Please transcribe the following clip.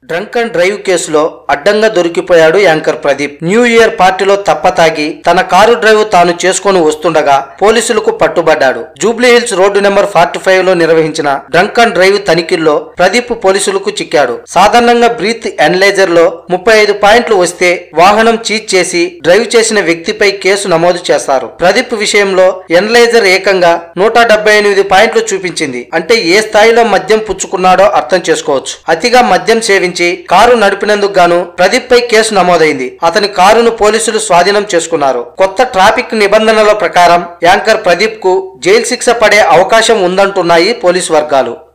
drunk and drive కేసులో అడ్డంగా దొరికిపోయాడు యాంకర్ ప్రదీప్ న్యూ ఇయర్ పార్టీలో తప్పతాగి తన కారు డ్రైవ్ తాను చేసుకొని వస్తుండగా పోలీసులకు పట్టుబడ్డాడు Jubilee Hills road number forty five లో నిర్వహించిన డ్రంక్ అండ్ డ్రైవ్ తనిఖీల్లో ప్రదీప్ పోలీసులకు చిక్కాడు సాధారణంగా బ్రీత్ ఎనలైజర్ లో ముప్పై ఐదు పాయింట్లు వస్తే వాహనం చీజ్ చేసి డ్రైవ్ చేసిన వ్యక్తిపై కేసు నమోదు చేస్తారు ప్రదీప్ విషయంలో ఎనలైజర్ ఏకంగా నూట డెబ్బై ఎనిమిది పాయింట్లు చూపించింది అంటే ఏ స్థాయిలో మద్యం పుచ్చుకున్నాడో అర్థం చేసుకోవచ్చు అతిగా మద్యం సేవించి కారు నడిపినందుకు గాను ప్రదీప్ పై కేసు నమోదైంది అతని కారును పోలీసులు స్వాధీనం చేసుకున్నారు కొత్త ట్రాఫిక్ నిబంధనల ప్రకారం యాంకర్ ప్రదీప్ కు జైలు శిక్ష పడే అవకాశం ఉందంటున్నాయి పోలీసు వర్గాలు